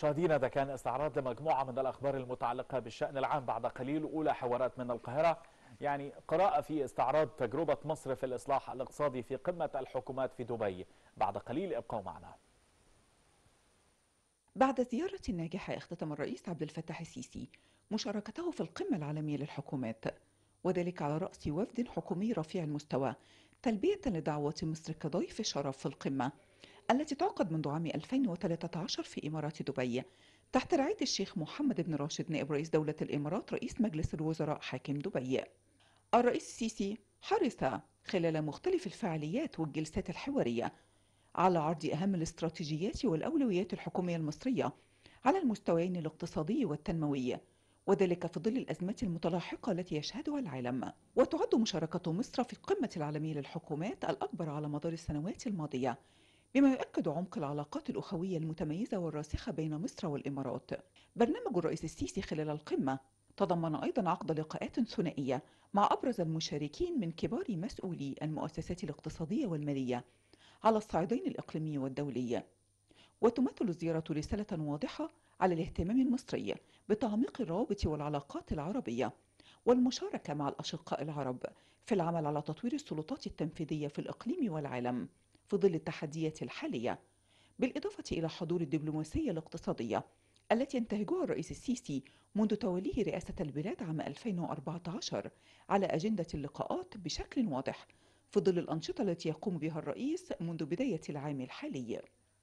مشاهدينا ده كان استعراض لمجموعة من الأخبار المتعلقة بالشأن العام بعد قليل أولى حوارات من القاهرة يعني قراءة في استعراض تجربة مصر في الإصلاح الاقتصادي في قمة الحكومات في دبي بعد قليل ابقوا معنا بعد زيارة ناجحة اختتم الرئيس عبد الفتاح السيسي مشاركته في القمة العالمية للحكومات وذلك على رأس وفد حكومي رفيع المستوى تلبية لدعوة مصر كضيف شرف في القمة التي تعقد منذ عام 2013 في إمارات دبي تحت رعاية الشيخ محمد بن راشد نائب رئيس دولة الإمارات رئيس مجلس الوزراء حاكم دبي الرئيس السيسي حرص خلال مختلف الفعاليات والجلسات الحوارية على عرض أهم الاستراتيجيات والأولويات الحكومية المصرية على المستويين الاقتصادي والتنموي وذلك في ظل الأزمات المتلاحقة التي يشهدها العالم وتعد مشاركة مصر في القمة العالمية للحكومات الأكبر على مدار السنوات الماضية بما يؤكد عمق العلاقات الأخوية المتميزة والراسخة بين مصر والإمارات برنامج الرئيس السيسي خلال القمة تضمن أيضا عقد لقاءات ثنائية مع أبرز المشاركين من كبار مسؤولي المؤسسات الاقتصادية والمالية على الصعيدين الإقليمي والدولي وتمثل الزيارة رسالة واضحة على الاهتمام المصري بتعميق الروابط والعلاقات العربية والمشاركة مع الأشقاء العرب في العمل على تطوير السلطات التنفيذية في الإقليم والعالم في ظل التحديات الحالية بالإضافة إلى حضور الدبلوماسية الاقتصادية التي ينتهجها الرئيس السيسي منذ توليه رئاسة البلاد عام 2014 على أجندة اللقاءات بشكل واضح في ظل الأنشطة التي يقوم بها الرئيس منذ بداية العام الحالي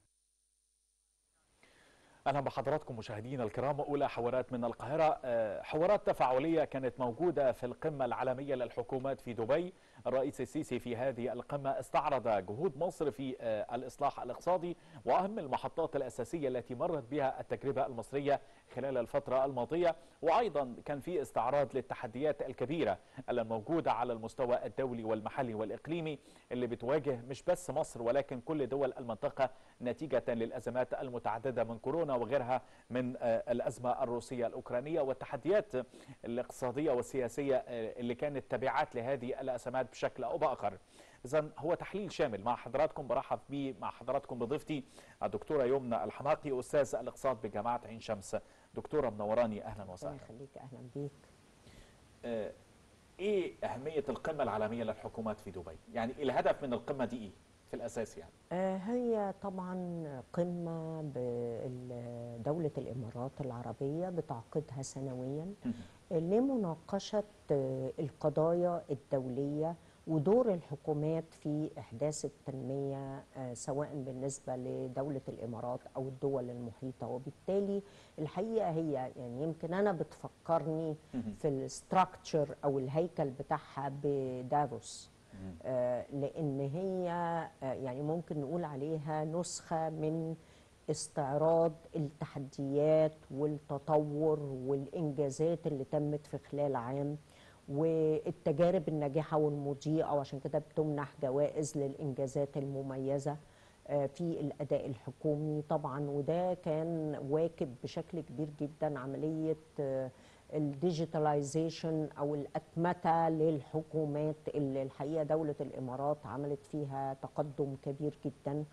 اهلا بحضراتكم مشاهدينا الكرام اولى حوارات من القاهره حوارات تفاعليه كانت موجوده في القمه العالميه للحكومات في دبي الرئيس السيسي في هذه القمه استعرض جهود مصر في الاصلاح الاقتصادي واهم المحطات الاساسيه التي مرت بها التجربه المصريه خلال الفتره الماضيه وايضا كان في استعراض للتحديات الكبيره الموجوده على المستوى الدولي والمحلي والاقليمي اللي بتواجه مش بس مصر ولكن كل دول المنطقه نتيجه للازمات المتعدده من كورونا وغيرها من الأزمة الروسية الأوكرانية والتحديات الاقتصادية والسياسية اللي كانت تبعات لهذه الأزمات بشكل أو بآخر إذا هو تحليل شامل مع حضراتكم برحب به مع حضراتكم بضيفتي الدكتورة يمنى الحماقي أستاذ الاقتصاد بجامعة عين شمس دكتورة منوراني أهلا وسهلا يخليك أهلا بيك آه إيه أهمية القمة العالمية للحكومات في دبي يعني الهدف من القمة دي إيه في الأساس يعني آه هي طبعا قمة بدولة الإمارات العربية بتعقدها سنويا لمناقشة القضايا الدولية ودور الحكومات في إحداث التنمية سواء بالنسبة لدولة الإمارات أو الدول المحيطة وبالتالي الحقيقة هي يعني يمكن أنا بتفكرني في الستراكتشر أو الهيكل بتاعها بدافوس آه لان هي آه يعني ممكن نقول عليها نسخه من استعراض التحديات والتطور والانجازات اللي تمت في خلال عام والتجارب الناجحه والمضيئه وعشان كده بتمنح جوائز للانجازات المميزه آه في الاداء الحكومي طبعا وده كان واكب بشكل كبير جدا عمليه الديجيتاليزيشن او الاتمته للحكومات اللي الحقيقه دوله الامارات عملت فيها تقدم كبير جدا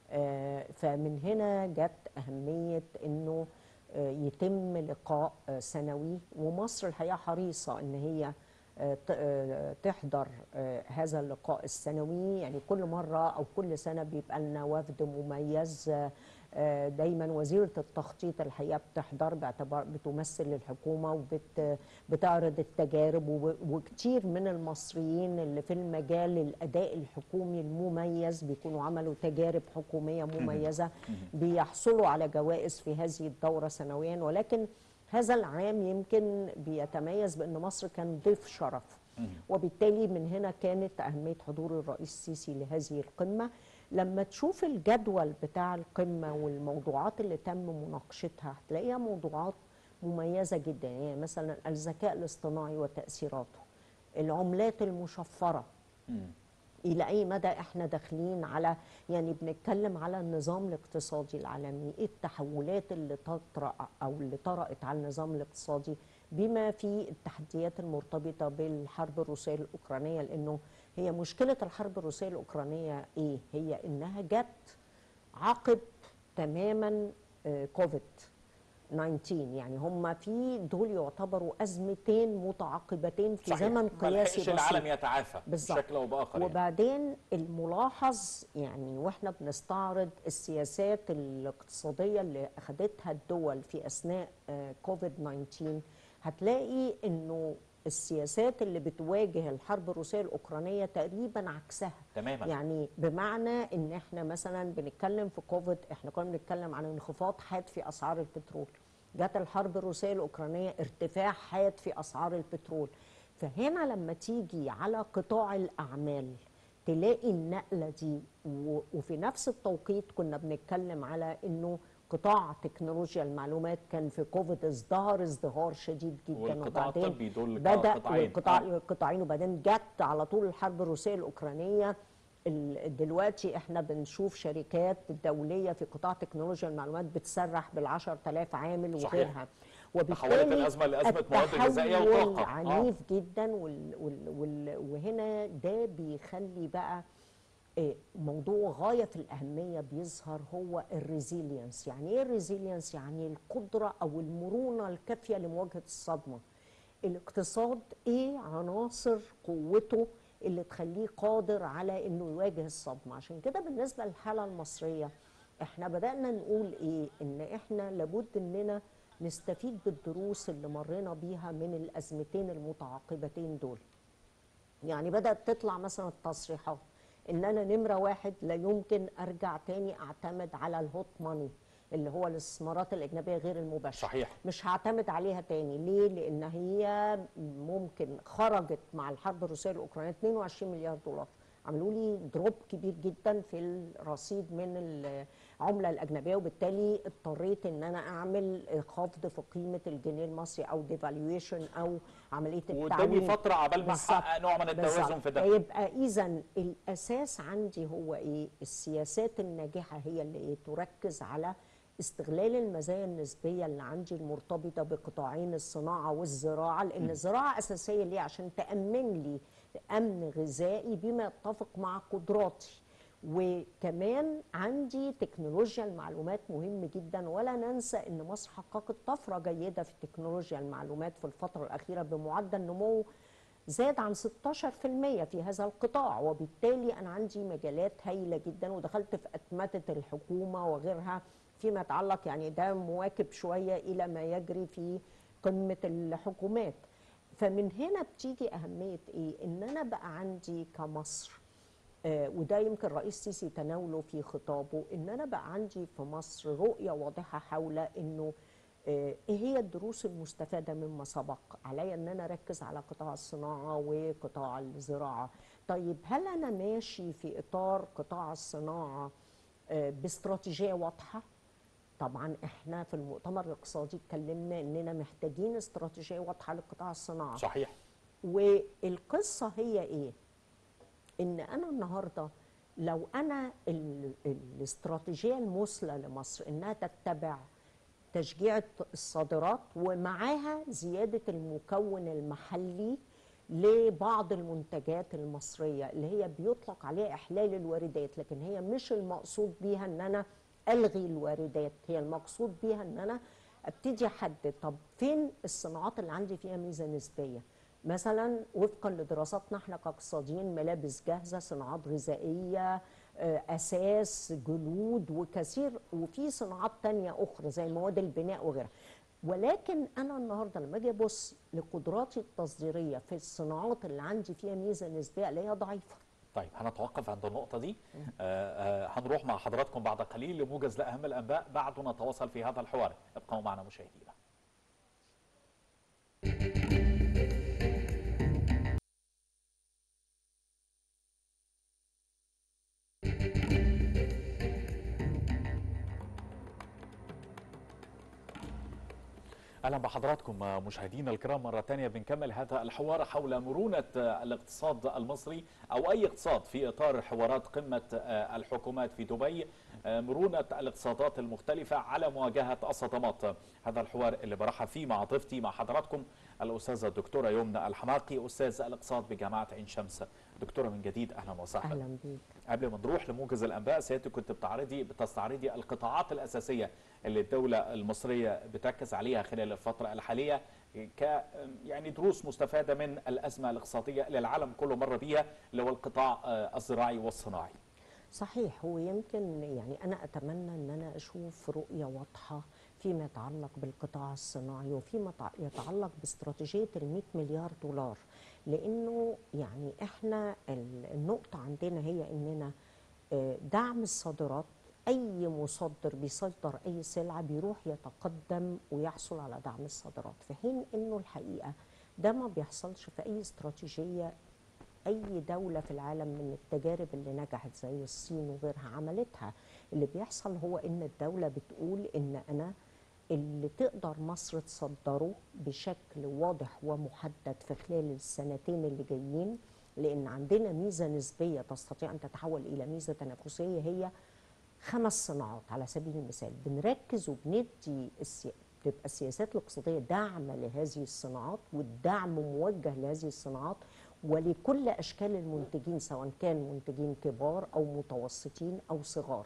فمن هنا جت اهميه انه يتم لقاء سنوي ومصر الحقيقه حريصه ان هي تحضر هذا اللقاء السنوي يعني كل مرة أو كل سنة بيبقى لنا وفد مميز دايما وزيرة التخطيط الحقيقة بتحضر باعتبار بتمثل الحكومة وبتعرض التجارب وكتير من المصريين اللي في المجال الأداء الحكومي المميز بيكونوا عملوا تجارب حكومية مميزة بيحصلوا على جوائز في هذه الدورة سنويا ولكن هذا العام يمكن بيتميز بأن مصر كان ضيف شرف وبالتالي من هنا كانت أهمية حضور الرئيس السيسي لهذه القمة لما تشوف الجدول بتاع القمة والموضوعات اللي تم مناقشتها هتلاقيها موضوعات مميزة جدا يعني مثلا الذكاء الاصطناعي وتأثيراته العملات المشفرة الى اي مدى احنا داخلين على يعني بنتكلم على النظام الاقتصادي العالمي ايه التحولات اللي تطرا او اللي طرات على النظام الاقتصادي بما في التحديات المرتبطه بالحرب الروسيه الاوكرانيه لانه هي مشكله الحرب الروسيه الاوكرانيه ايه هي انها جت عقب تماما كوفيد 19 يعني هم في دول يعتبروا ازمتين متعاقبتين في صحيح. زمن ما لحقش قياسي العالم بسيط يتعافى بالظبط. بشكل او باخر يعني. وبعدين الملاحظ يعني واحنا بنستعرض السياسات الاقتصاديه اللي اخذتها الدول في اثناء آه، كوفيد 19 هتلاقي انه السياسات اللي بتواجه الحرب الروسيه الاوكرانيه تقريبا عكسها تماما يعني بمعنى ان احنا مثلا بنتكلم في كوفيد احنا كنا بنتكلم عن انخفاض حاد في اسعار البترول جت الحرب الروسيه الاوكرانيه ارتفاع حاد في اسعار البترول فهنا لما تيجي على قطاع الاعمال تلاقي النقله دي و- وفي نفس التوقيت كنا بنتكلم على انه قطاع تكنولوجيا المعلومات كان في كوفيد ازدهر ازدهار شديد جدا والقطاع وبعدين الطبي دول بدا قطاعين. والقطاع آه. قطاعين وبعدين جت على طول الحرب الروسيه الاوكرانيه ال- دلوقتي احنا بنشوف شركات دوليه في قطاع تكنولوجيا المعلومات بتسرح بال 10000 عامل صحيح. وغيرها تحولت وبالتالي الأزمة لأزمة مواد غذائية التحول وطاقة. آه. عنيف جدا وال وال وال وهنا ده بيخلي بقى آه، موضوع غاية في الأهمية بيظهر هو الريزيلينس يعني إيه الريزيلينس؟ يعني القدرة أو المرونة الكافية لمواجهة الصدمة الاقتصاد إيه عناصر قوته اللي تخليه قادر على إنه يواجه الصدمة عشان كده بالنسبة للحالة المصرية إحنا بدأنا نقول إيه إن إحنا لابد إننا نستفيد بالدروس اللي مرينا بيها من الأزمتين المتعاقبتين دول يعني بدأت تطلع مثلا التصريحات ان انا نمرة واحد لا يمكن ارجع تاني اعتمد على الهوت ماني اللي هو الاستثمارات الاجنبيه غير المباشره صحيح. مش هعتمد عليها تاني ليه لان هي ممكن خرجت مع الحرب الروسيه الاوكرانيه 22 مليار دولار عملوا لي دروب كبير جدا في الرصيد من العمله الاجنبيه وبالتالي اضطريت ان انا اعمل خفض في قيمه الجنيه المصري او ديفالويشن او عمليه وقدامي التعويم فتره عبال ما بالظبط. احقق نوع من التوازن بالظبط. في ده فيبقى اذا الاساس عندي هو ايه السياسات الناجحه هي اللي ايه تركز على استغلال المزايا النسبيه اللي عندي المرتبطه بقطاعين الصناعه والزراعه لان الزراعه اساسيه ليه عشان تامن لي امن غذائي بما يتفق مع قدراتي وكمان عندي تكنولوجيا المعلومات مهم جدا ولا ننسى ان مصر حققت طفره جيده في تكنولوجيا المعلومات في الفتره الاخيره بمعدل نمو زاد عن 16% في هذا القطاع وبالتالي انا عندي مجالات هايله جدا ودخلت في اتمته الحكومه وغيرها فيما يتعلق يعني ده مواكب شويه الى ما يجري في قمه الحكومات فمن هنا بتيجي اهميه ايه ان انا بقى عندي كمصر آه، وده يمكن الرئيس السيسي تناوله في خطابه ان انا بقى عندي في مصر رؤيه واضحه حول انه آه، ايه هي الدروس المستفاده مما سبق عليا ان انا اركز على قطاع الصناعه وقطاع الزراعه طيب هل انا ماشي في اطار قطاع الصناعه آه، باستراتيجيه واضحه طبعا احنا في المؤتمر الاقتصادي اتكلمنا اننا محتاجين استراتيجيه واضحه لقطاع الصناعه صحيح والقصه هي ايه ان انا النهارده لو انا ال- الاستراتيجيه المثلى لمصر انها تتبع تشجيع الصادرات ومعاها زياده المكون المحلي لبعض المنتجات المصريه اللي هي بيطلق عليها احلال الواردات لكن هي مش المقصود بيها ان انا الغي الواردات هي المقصود بيها ان انا ابتدي احدد طب فين الصناعات اللي عندي فيها ميزه نسبيه مثلا وفقا لدراساتنا احنا كاقتصاديين ملابس جاهزه صناعات غذائيه آه، اساس جلود وكثير وفي صناعات تانية اخرى زي مواد البناء وغيرها ولكن انا النهارده لما اجي ابص لقدراتي التصديريه في الصناعات اللي عندي فيها ميزه نسبيه اللي هي ضعيفه طيب هنتوقف عند النقطة دي آه آه هنروح مع حضراتكم بعد قليل لموجز لأهم الأنباء بعد نتواصل في هذا الحوار ابقوا معنا مشاهدينا اهلا بحضراتكم مشاهدينا الكرام مره ثانيه بنكمل هذا الحوار حول مرونه الاقتصاد المصري او اي اقتصاد في اطار حوارات قمه الحكومات في دبي مرونه الاقتصادات المختلفه على مواجهه الصدمات هذا الحوار اللي برحب فيه مع ضيفتي مع حضراتكم الاستاذه الدكتوره يمنى الحماقي استاذ الاقتصاد بجامعه عين شمس دكتوره من جديد اهلا وسهلا اهلا بيك قبل ما نروح لموجز الانباء سيادتك كنت بتعرضي بتستعرضي القطاعات الاساسيه اللي الدوله المصريه بتركز عليها خلال الفتره الحاليه ك يعني دروس مستفاده من الازمه الاقتصاديه اللي العالم كله مر بيها اللي هو القطاع آه، الزراعي والصناعي. صحيح هو يمكن يعني انا اتمنى ان انا اشوف رؤيه واضحه فيما يتعلق بالقطاع الصناعي وفيما تع- يتعلق باستراتيجيه ال 100 مليار دولار لانه يعني احنا ال- النقطه عندنا هي اننا آه، دعم الصادرات اي مصدر بيصدر اي سلعه بيروح يتقدم ويحصل على دعم الصادرات في حين انه الحقيقه ده ما بيحصلش في اي استراتيجيه اي دوله في العالم من التجارب اللي نجحت زي الصين وغيرها عملتها اللي بيحصل هو ان الدوله بتقول ان انا اللي تقدر مصر تصدره بشكل واضح ومحدد في خلال السنتين اللي جايين لان عندنا ميزه نسبيه تستطيع ان تتحول الى ميزه تنافسيه هي خمس صناعات على سبيل المثال بنركز وبندي السي... بتبقى السياسات الاقتصاديه دعم لهذه الصناعات والدعم موجه لهذه الصناعات ولكل اشكال المنتجين سواء كان منتجين كبار او متوسطين او صغار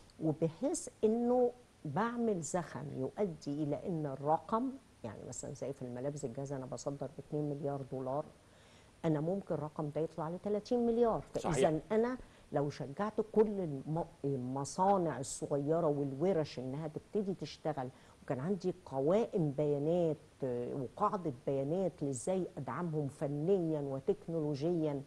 وبحيث انه بعمل زخم يؤدي الى ان الرقم يعني مثلا زي في الملابس الجاهزه انا بصدر ب 2 مليار دولار انا ممكن الرقم ده يطلع ل 30 مليار صحيح. فاذا انا لو شجعت كل الم- المصانع الصغيره والورش انها تبتدي تشتغل وكان عندي قوائم بيانات آه، وقاعده بيانات لازاي ادعمهم فنيا وتكنولوجيا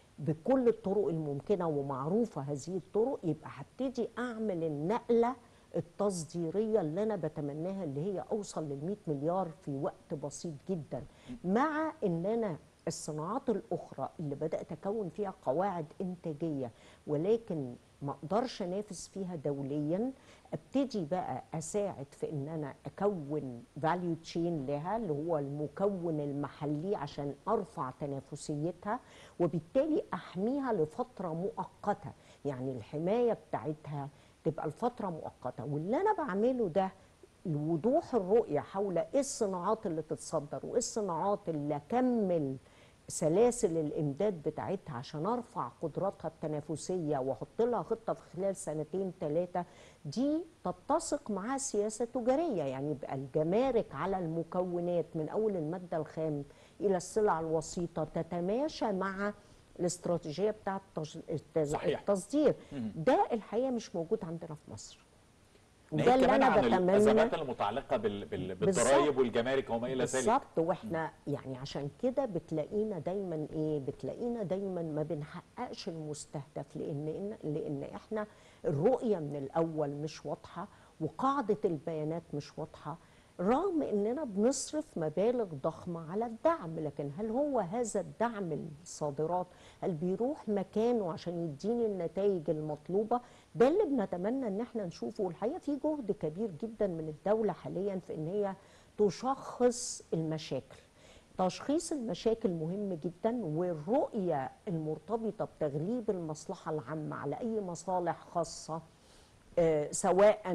بكل الطرق الممكنه ومعروفه هذه الطرق يبقى هبتدي اعمل النقله التصديريه اللي انا بتمناها اللي هي اوصل لل 100 مليار في وقت بسيط جدا مع ان انا الصناعات الاخرى اللي بدات اكون فيها قواعد انتاجيه ولكن ما اقدرش انافس فيها دوليا ابتدي بقى اساعد في ان انا اكون فاليو تشين لها اللي هو المكون المحلي عشان ارفع تنافسيتها وبالتالي احميها لفتره مؤقته يعني الحمايه بتاعتها تبقى الفتره مؤقته واللي انا بعمله ده لوضوح الرؤيه حول ايه الصناعات اللي تتصدر وايه الصناعات اللي اكمل سلاسل الامداد بتاعتها عشان ارفع قدراتها التنافسيه واحط لها خطه في خلال سنتين ثلاثه دي تتسق مع سياسه تجاريه يعني يبقى الجمارك على المكونات من اول الماده الخام الى السلع الوسيطه تتماشى مع الاستراتيجيه بتاعه التج- التز- صحيح. التصدير مم. ده الحقيقه مش موجود عندنا في مصر ناهيك وده اللي كمان انا عن بتمنى الازمات المتعلقه بال... بال... بالضرائب والجمارك وما الى ذلك. بالظبط واحنا يعني عشان كده بتلاقينا دايما ايه بتلاقينا دايما ما بنحققش المستهدف لان إن- لان احنا الرؤيه من الاول مش واضحه وقاعده البيانات مش واضحه رغم اننا بنصرف مبالغ ضخمه على الدعم لكن هل هو هذا الدعم الصادرات هل بيروح مكانه عشان يديني النتائج المطلوبه ده اللي بنتمنى ان احنا نشوفه والحقيقه في جهد كبير جدا من الدوله حاليا في ان هي تشخص المشاكل تشخيص المشاكل مهم جدا والرؤيه المرتبطه بتغليب المصلحه العامه على اي مصالح خاصه آه، سواء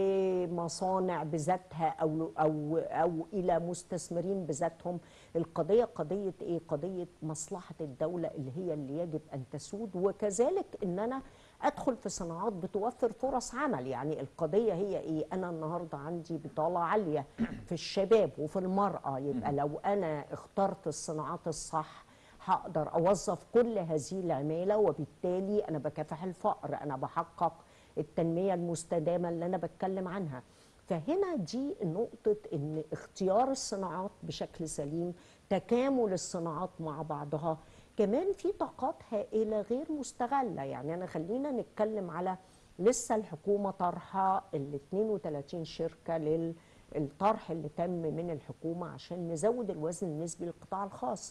لمصانع بذاتها او او او الى مستثمرين بذاتهم القضيه قضيه ايه قضيه مصلحه الدوله اللي هي اللي يجب ان تسود وكذلك ان انا ادخل في صناعات بتوفر فرص عمل يعني القضيه هي ايه انا النهارده عندي بطاله عاليه في الشباب وفي المراه يبقى لو انا اخترت الصناعات الصح هقدر اوظف كل هذه العماله وبالتالي انا بكافح الفقر انا بحقق التنميه المستدامه اللي انا بتكلم عنها فهنا دي نقطه ان اختيار الصناعات بشكل سليم تكامل الصناعات مع بعضها كمان في طاقات هائله غير مستغله يعني انا خلينا نتكلم على لسه الحكومه طرحه ال 32 شركه للطرح اللي تم من الحكومه عشان نزود الوزن النسبي للقطاع الخاص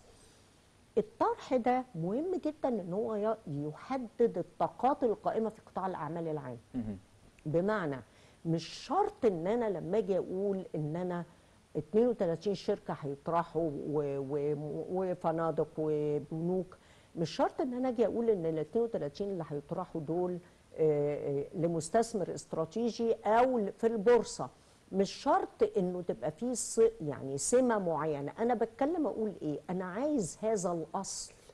الطرح ده مهم جدا ان هو ي- يحدد الطاقات القائمه في قطاع الاعمال العام مهم. بمعنى مش شرط ان انا لما اجي اقول ان انا 32 شركه هيطرحوا و- و- وفنادق وبنوك مش شرط ان انا اجي اقول ان ال 32 اللي هيطرحوا دول آه، آه، لمستثمر استراتيجي او ل- في البورصه مش شرط انه تبقى فيه ص- يعني سمه معينه انا بتكلم اقول ايه انا عايز هذا الاصل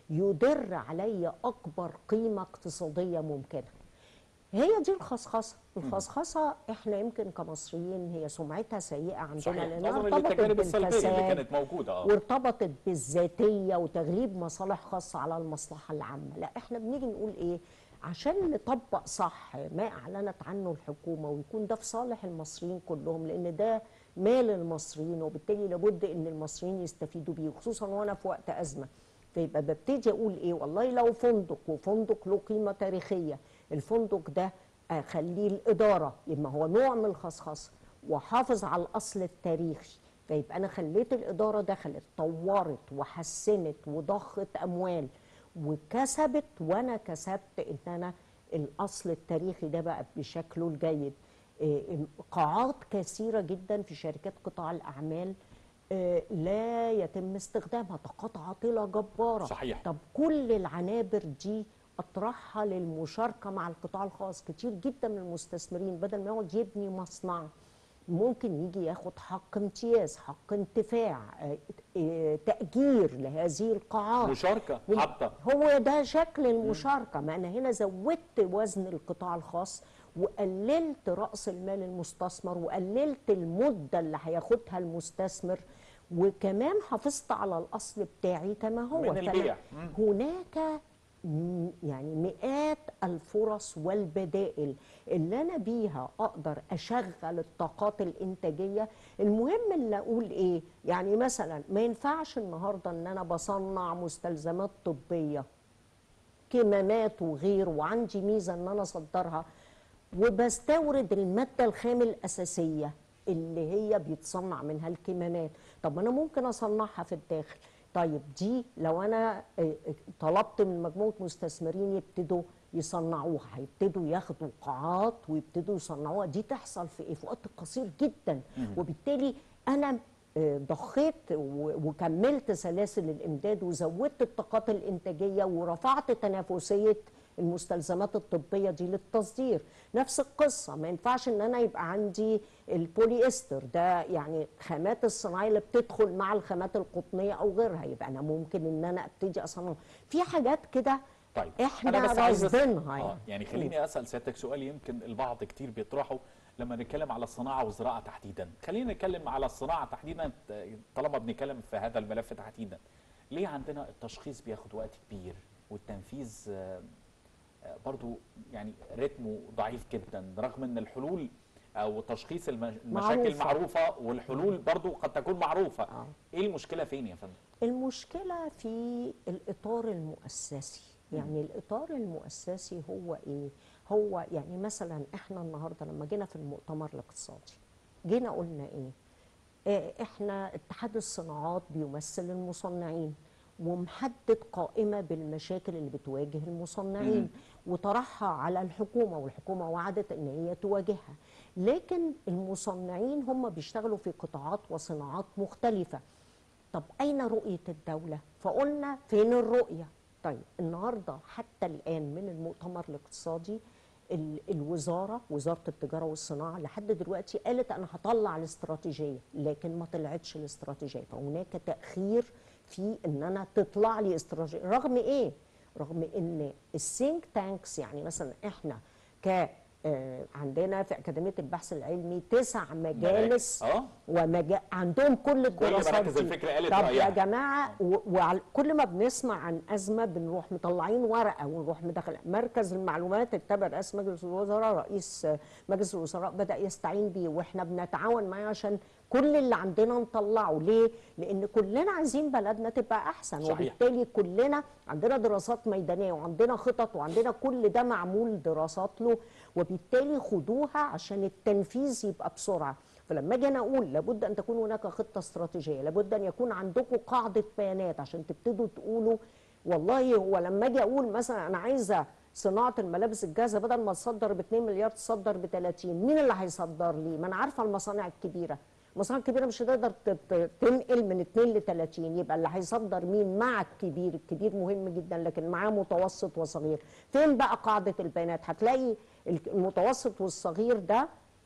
يدر علي اكبر قيمه اقتصاديه ممكنه هي دي الخصخصه الخصخصه احنا يمكن كمصريين هي سمعتها سيئه عندنا صحيح لانها نظرا ارتبطت للتجارب السلبيه اللي بالفساد كانت موجوده اه وارتبطت بالذاتيه وتغريب مصالح خاصه على المصلحه العامه لا احنا بنيجي نقول ايه عشان نطبق صح ما اعلنت عنه الحكومه ويكون ده في صالح المصريين كلهم لان ده مال المصريين وبالتالي لابد ان المصريين يستفيدوا بيه خصوصا وانا في وقت ازمه فيبقى ببتدي اقول ايه والله لو فندق وفندق له قيمه تاريخيه الفندق ده اخليه الاداره يبقى هو نوع من الخصخصه وحافظ على الاصل التاريخي فيبقى انا خليت الاداره دخلت طورت وحسنت وضخت اموال وكسبت وانا كسبت ان انا الاصل التاريخي ده بقى بشكله الجيد إيه، قاعات كثيره جدا في شركات قطاع الاعمال آه، لا يتم استخدامها طاقات عاطله جباره صحيح. طب كل العنابر دي اطرحها للمشاركه مع القطاع الخاص كتير جدا من المستثمرين بدل ما يقعد يبني مصنع ممكن يجي ياخد حق امتياز حق انتفاع آه، آه، تأجير لهذه القاعات مشاركه وم- حتى هو ده شكل المشاركة ما أنا هنا زودت وزن القطاع الخاص وقللت رأس المال المستثمر وقللت المدة اللي هياخدها المستثمر وكمان حافظت على الأصل بتاعي كما هو من فأنا البيع. هناك م- يعني مئات الفرص والبدائل اللي انا بيها اقدر اشغل الطاقات الانتاجيه المهم اللي اقول ايه يعني مثلا ما ينفعش النهارده ان انا بصنع مستلزمات طبيه كمامات وغير وعندي ميزه ان انا اصدرها وبستورد الماده الخام الاساسيه اللي هي بيتصنع منها الكمامات طب ما انا ممكن اصنعها في الداخل طيب دي لو انا آه، آه، طلبت من مجموعه مستثمرين يبتدوا يصنعوها هيبتدوا ياخدوا قاعات ويبتدوا يصنعوها دي تحصل في ايه في وقت قصير جدا وبالتالي انا آه، ضخيت و- وكملت سلاسل الامداد وزودت الطاقات الانتاجيه ورفعت تنافسيه المستلزمات الطبيه دي للتصدير نفس القصه ما ينفعش ان انا يبقى عندي البوليستر ده يعني خامات الصناعيه اللي بتدخل مع الخامات القطنيه او غيرها يبقى انا ممكن ان انا ابتدي اصنع في حاجات كده طيب احنا أنا بس عايز أس- راصدينها آه يعني. يعني خليني اسال سيادتك سؤال يمكن البعض كتير بيطرحه لما نتكلم على الصناعه والزراعه تحديدا خلينا نتكلم على الصناعه تحديدا طالما بنتكلم في هذا الملف تحديدا ليه عندنا التشخيص بياخد وقت كبير والتنفيذ آه، آه، برضو يعني رتمه ضعيف جدا رغم ان الحلول او تشخيص الم- المشاكل معروفة. معروفه والحلول برضو قد تكون معروفه آه. ايه المشكله فين يا فندم المشكلة في الإطار المؤسسي يعني الإطار المؤسسي هو إيه؟ هو يعني مثلا إحنا النهاردة لما جينا في المؤتمر الاقتصادي جينا قلنا إيه؟ آه، إحنا اتحاد الصناعات بيمثل المصنعين ومحدد قائمة بالمشاكل اللي بتواجه المصنعين وطرحها على الحكومة والحكومة وعدت إن هي تواجهها لكن المصنعين هم بيشتغلوا في قطاعات وصناعات مختلفة طب أين رؤية الدولة؟ فقلنا فين الرؤية؟ طيب النهاردة حتى الآن من المؤتمر الاقتصادي ال- الوزارة وزارة التجارة والصناعة لحد دلوقتي قالت أنا هطلع الاستراتيجية لكن ما طلعتش الاستراتيجية فهناك تأخير في إن أنا تطلع لي استراتيجية رغم إيه؟ رغم إن السينك تانكس يعني مثلا إحنا ك آه، عندنا في أكاديمية البحث العلمي تسع مجالس اه ومجا... عندهم كل الدراسات مراكز دي. الفكر قالت طب رأيها. يا جماعه وكل ما بنسمع عن ازمه بنروح مطلعين ورقه ونروح مدخل مركز المعلومات التابع رئيس مجلس الوزراء رئيس مجلس الوزراء بدا يستعين بيه واحنا بنتعاون معاه عشان كل اللي عندنا نطلعه ليه؟ لان كلنا عايزين بلدنا تبقى احسن صحيح. وبالتالي كلنا عندنا دراسات ميدانيه وعندنا خطط وعندنا كل ده معمول دراسات له وبالتالي خدوها عشان التنفيذ يبقى بسرعه فلما اجي انا اقول لابد ان تكون هناك خطه استراتيجيه لابد ان يكون عندكم قاعده بيانات عشان تبتدوا تقولوا والله هو لما اجي اقول مثلا انا عايزه صناعه الملابس الجاهزه بدل ما تصدر ب 2 مليار تصدر ب 30 مين اللي هيصدر لي ما انا عارفه المصانع الكبيره المصانع الكبيره مش هتقدر ت- ت- تنقل من 2 ل 30 يبقى اللي هيصدر مين مع الكبير الكبير مهم جدا لكن معاه متوسط وصغير فين بقى قاعده البيانات هتلاقي المتوسط والصغير ده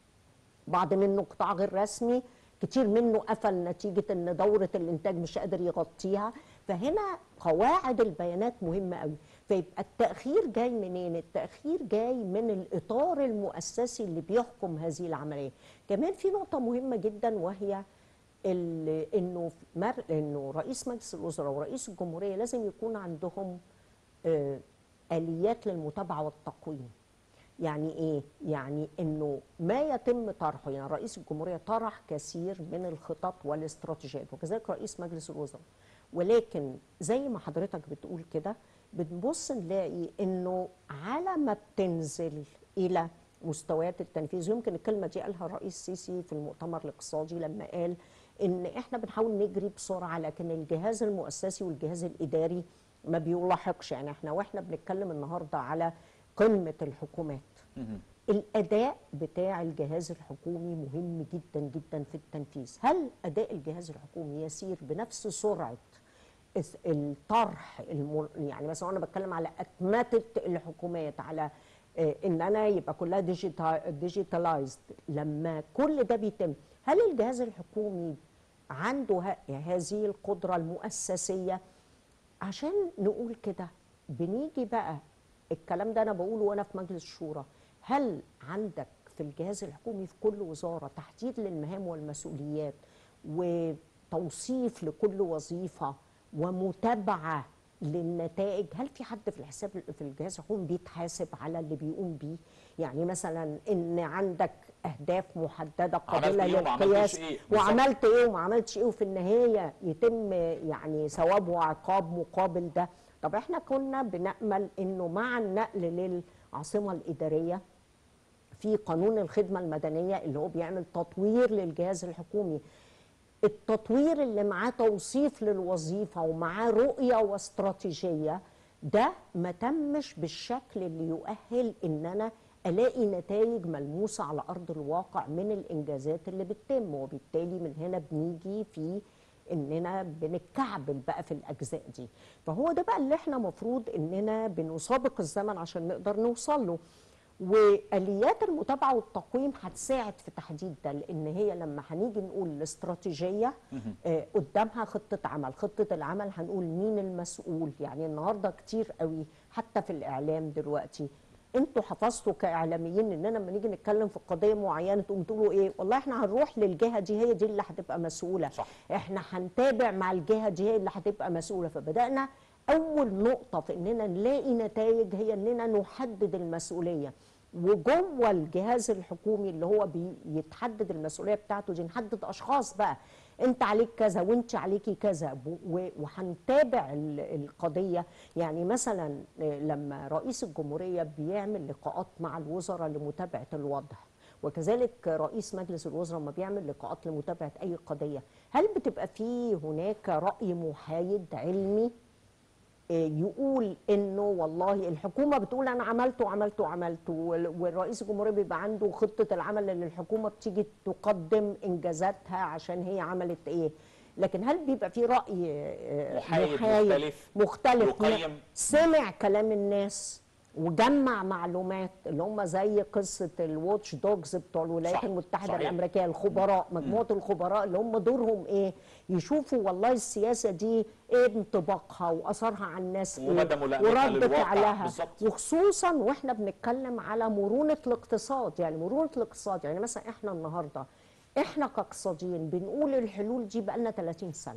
بعض منه قطاع غير رسمي كتير منه قفل نتيجة ان دورة الانتاج مش قادر يغطيها فهنا قواعد البيانات مهمه قوي فيبقى التاخير جاي منين التاخير جاي من الاطار المؤسسي اللي بيحكم هذه العمليه كمان في نقطه مهمه جدا وهي ال- انه مر انه رئيس مجلس الوزراء ورئيس الجمهوريه لازم يكون عندهم آه، اليات للمتابعه والتقويم يعني ايه يعني انه ما يتم طرحه يعني رئيس الجمهوريه طرح كثير من الخطط والاستراتيجيات وكذلك رئيس مجلس الوزراء ولكن زي ما حضرتك بتقول كده بنبص نلاقي انه على ما بتنزل الى مستويات التنفيذ يمكن الكلمه دي قالها الرئيس السيسي في المؤتمر الاقتصادي لما قال ان احنا بنحاول نجري بسرعه لكن الجهاز المؤسسي والجهاز الاداري ما بيلاحقش يعني احنا واحنا بنتكلم النهارده على قمه الحكومات الاداء بتاع الجهاز الحكومي مهم جدا جدا في التنفيذ هل اداء الجهاز الحكومي يسير بنفس سرعه الس- الطرح الم... يعني مثلا انا بتكلم على اتمته الحكومات على آه، ان انا يبقى كلها ديجيتالايزد لما كل ده بيتم هل الجهاز الحكومي عنده ه... هذه القدره المؤسسيه عشان نقول كده بنيجي بقى الكلام ده انا بقوله وانا في مجلس الشورى هل عندك في الجهاز الحكومي في كل وزاره تحديد للمهام والمسؤوليات وتوصيف لكل وظيفه ومتابعه للنتائج هل في حد في الحساب في الجهاز الحكومي بيتحاسب على اللي بيقوم بيه يعني مثلا ان عندك اهداف محدده عملت قابله إيه وما عملتش للقياس إيه؟ بالظبط. وعملت ايه وما عملتش ايه وفي النهايه يتم يعني ثواب وعقاب مقابل ده طب احنا كنا بنامل انه مع النقل للعاصمه الاداريه في قانون الخدمه المدنيه اللي هو بيعمل تطوير للجهاز الحكومي التطوير اللي معاه توصيف للوظيفه ومعاه رؤيه واستراتيجيه ده ما تمش بالشكل اللي يؤهل ان انا الاقي نتائج ملموسه على ارض الواقع من الانجازات اللي بتتم وبالتالي من هنا بنيجي في اننا بنتكعبل بقى في الاجزاء دي فهو ده بقى اللي احنا مفروض اننا بنسابق الزمن عشان نقدر نوصل له واليات المتابعه والتقويم هتساعد في تحديد ده لان هي لما هنيجي نقول الاستراتيجيه آه قدامها خطه عمل خطه العمل هنقول مين المسؤول يعني النهارده كتير قوي حتى في الاعلام دلوقتي انتوا حفظتوا كاعلاميين اننا لما نيجي نتكلم في قضيه معينه تقوموا تقولوا ايه والله احنا هنروح للجهه دي هي دي اللي هتبقى مسؤوله صح. احنا هنتابع مع الجهه دي هي اللي هتبقى مسؤوله فبدانا اول نقطه في اننا نلاقي نتائج هي اننا نحدد المسؤوليه وجوه الجهاز الحكومي اللي هو بيتحدد المسؤوليه بتاعته دي نحدد اشخاص بقى انت عليك كذا وانت عليكي كذا ب- و- وهنتابع ال- القضيه يعني مثلا آه، لما رئيس الجمهوريه بيعمل لقاءات مع الوزراء لمتابعه الوضع وكذلك رئيس مجلس الوزراء لما بيعمل لقاءات لمتابعه اي قضيه هل بتبقى في هناك راي محايد علمي آه، يقول انه والله الحكومه بتقول انا عملت وعملت وعملت وال- والرئيس الجمهوريه بيبقى عنده خطه العمل اللي الحكومه بتيجي تقدم انجازاتها عشان هي عملت ايه لكن هل بيبقى في راي آه، محايد مختلف مختلف يقيم. سمع كلام الناس وجمع معلومات اللي هم زي قصه الواتش دوجز بتوع الولايات صح، المتحده صحيح. الامريكيه الخبراء مجموعه الخبراء اللي هم دورهم ايه يشوفوا والله السياسه دي ايه انطباقها واثرها على الناس ايه ومدى ملائمتها ورد للواقع. فعلها بالظبط. وخصوصا واحنا بنتكلم على مرونه الاقتصاد يعني مرونه الاقتصاد يعني مثلا احنا النهارده احنا كاقتصاديين بنقول الحلول دي بقالنا 30 سنه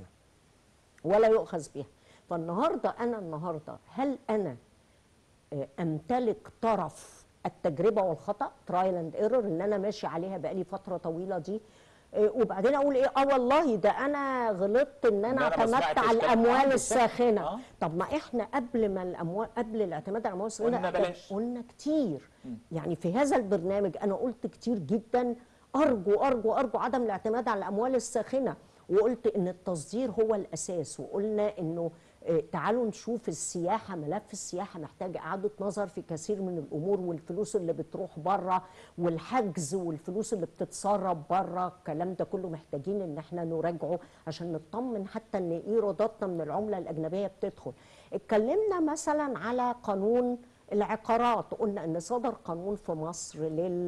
ولا يؤخذ بها فالنهارده انا النهارده هل انا آه، امتلك طرف التجربه والخطا ترايل اند ايرور اللي انا ماشي عليها بقالي فتره طويله دي آه، وبعدين اقول ايه اه والله ده انا غلطت ان إن انا أنا ما اعتمدت سمعتش على كلام الاموال عندي. الساخنه آه. طب ما احنا قبل ما الاموال قبل الاعتماد على الاموال الساخنه قلنا بلاش. قلنا كتير يعني في هذا البرنامج انا قلت كتير جدا ارجو ارجو ارجو عدم الاعتماد على الاموال الساخنه وقلت ان التصدير هو الاساس وقلنا انه آه، تعالوا نشوف السياحه ملف السياحه محتاج اعاده نظر في كثير من الامور والفلوس اللي بتروح بره والحجز والفلوس اللي بتتسرب بره الكلام ده كله محتاجين ان احنا نراجعه عشان نطمن حتى ان ايراداتنا من العمله الاجنبيه بتدخل اتكلمنا مثلا على قانون العقارات قلنا ان صدر قانون في مصر لل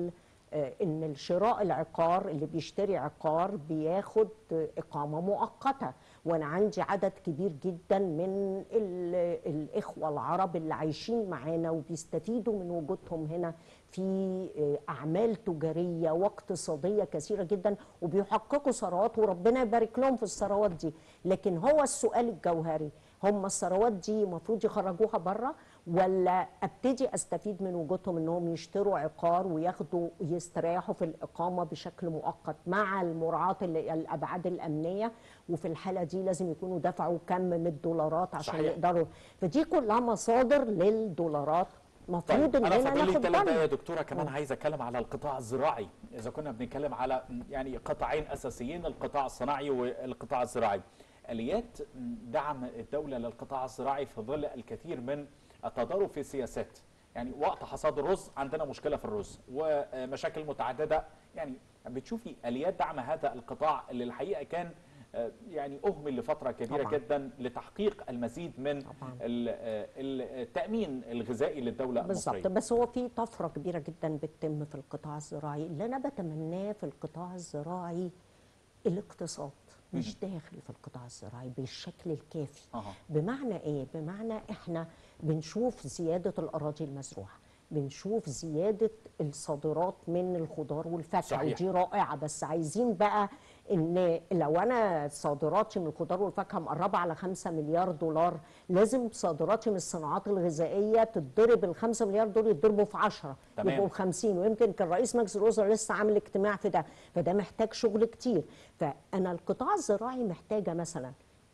آه، ان الشراء العقار اللي بيشتري عقار بياخد آه، اقامه مؤقته وانا عندي عدد كبير جدا من ال- الاخوه العرب اللي عايشين معانا وبيستفيدوا من وجودهم هنا في آه، اعمال تجاريه واقتصاديه كثيره جدا وبيحققوا ثروات وربنا يبارك لهم في الثروات دي لكن هو السؤال الجوهري هم الثروات دي المفروض يخرجوها بره ولا ابتدي استفيد من وجودهم انهم يشتروا عقار وياخدوا يستريحوا في الاقامه بشكل مؤقت مع المراعاه ال- الابعاد الامنيه وفي الحاله دي لازم يكونوا دفعوا كم من الدولارات عشان صحيح. يقدروا فدي كلها مصادر للدولارات المفروض طيب انا اننا فاضل لي ناخد ثلاث دقايق بالنا يا دكتوره كمان عايز اتكلم على القطاع الزراعي اذا كنا بنتكلم على يعني قطاعين اساسيين القطاع الصناعي والقطاع الزراعي اليات دعم الدوله للقطاع الزراعي في ظل الكثير من التضارب في السياسات يعني وقت حصاد الرز عندنا مشكله في الرز ومشاكل متعدده يعني بتشوفي اليات دعم هذا القطاع اللي الحقيقه كان آه، يعني اهمل لفتره كبيره طبعاً. جدا لتحقيق المزيد من طبعاً. ال- آه، التامين الغذائي للدوله بالظبط المصريه بس هو في طفره كبيره جدا بتتم في القطاع الزراعي اللي انا بتمناه في القطاع الزراعي الاقتصاد مش داخل في القطاع الزراعي بالشكل الكافي أها. بمعنى ايه بمعنى احنا بنشوف زياده الاراضي المزروعه بنشوف زياده الصادرات من الخضار والفاكهه صحيح. ودي رائعه بس عايزين بقى ان لو انا صادراتي من الخضار والفاكهه مقربه على 5 مليار دولار لازم صادراتي من الصناعات الغذائيه تتضرب ال 5 مليار دول يتضربوا في 10 تمام. يبقوا 50 ويمكن كان رئيس مجلس الوزراء لسه عامل اجتماع في ده فده محتاج شغل كتير فانا القطاع الزراعي محتاجه مثلا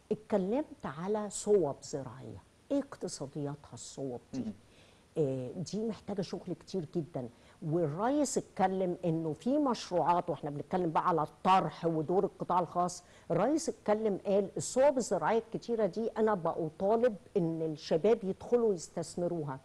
اتكلمت على صوب زراعيه ايه اقتصادياتها الصوب دي آه، دي محتاجه شغل كتير جدا والرئيس اتكلم انه في مشروعات واحنا بنتكلم بقى على الطرح ودور القطاع الخاص الرئيس اتكلم قال الصوب الزراعيه الكتيره دي انا بطالب ان الشباب يدخلوا يستثمروها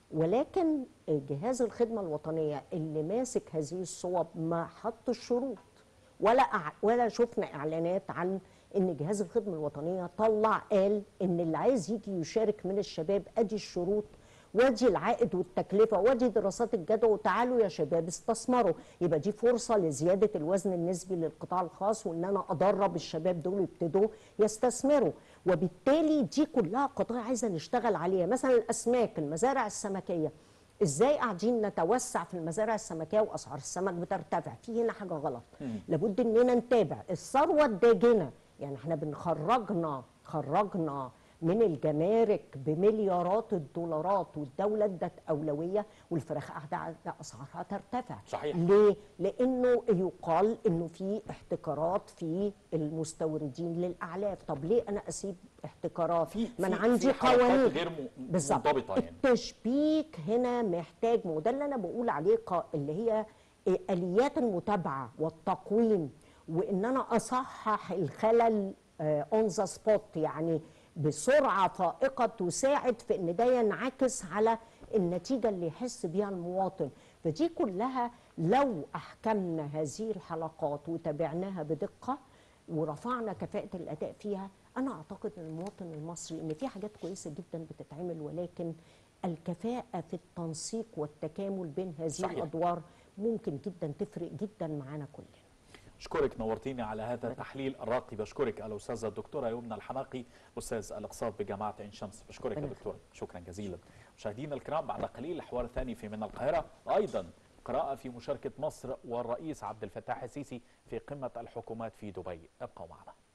ولكن جهاز الخدمه الوطنيه اللي ماسك هذه الصوب ما حط الشروط ولا أع... ولا شفنا اعلانات عن ان جهاز الخدمه الوطنيه طلع قال ان اللي عايز يجي يشارك من الشباب ادي الشروط وادي العائد والتكلفه وادي دراسات الجدوى وتعالوا يا شباب استثمروا يبقى دي فرصه لزياده الوزن النسبي للقطاع الخاص وان انا ادرب الشباب دول يبتدوا يستثمروا وبالتالي دي كلها قضايا عايزه نشتغل عليها مثلا الاسماك المزارع السمكيه ازاي قاعدين نتوسع في المزارع السمكيه واسعار السمك بترتفع في هنا حاجه غلط لابد اننا نتابع الثروه الداجنه يعني احنا بنخرجنا خرجنا من الجمارك بمليارات الدولارات والدوله ادت اولويه والفراخ قاعده اسعارها ترتفع صحيح. ليه؟ لانه يقال انه في احتكارات في المستوردين للاعلاف طب ليه انا اسيب احتكارات في ما انا في- عندي في حركات قوانين غير م- بالظبط. منضبطه يعني التشبيك هنا محتاج ما هو ده اللي انا بقول عليه قا- اللي هي إيه، اليات المتابعه والتقويم وان انا اصحح الخلل اون ذا سبوت يعني بسرعه فائقه تساعد في ان ده ينعكس على النتيجه اللي يحس بيها المواطن فدي كلها لو احكمنا هذه الحلقات وتابعناها بدقه ورفعنا كفاءه الاداء فيها انا اعتقد ان المواطن المصري ان في حاجات كويسه جدا بتتعمل ولكن الكفاءه في التنسيق والتكامل بين هذه صحيح. الادوار ممكن جدا تفرق جدا معانا كلنا اشكرك نورتيني على هذا التحليل الراقي بشكرك الاستاذه الدكتوره يمنى الحماقي استاذ الاقتصاد بجامعه عين شمس بشكرك يا ربنا دكتوره شكرا جزيلا مشاهدينا الكرام بعد قليل الحوار الثاني في من القاهره ايضا قراءه في مشاركه مصر والرئيس عبد الفتاح السيسي في قمه الحكومات في دبي ابقوا معنا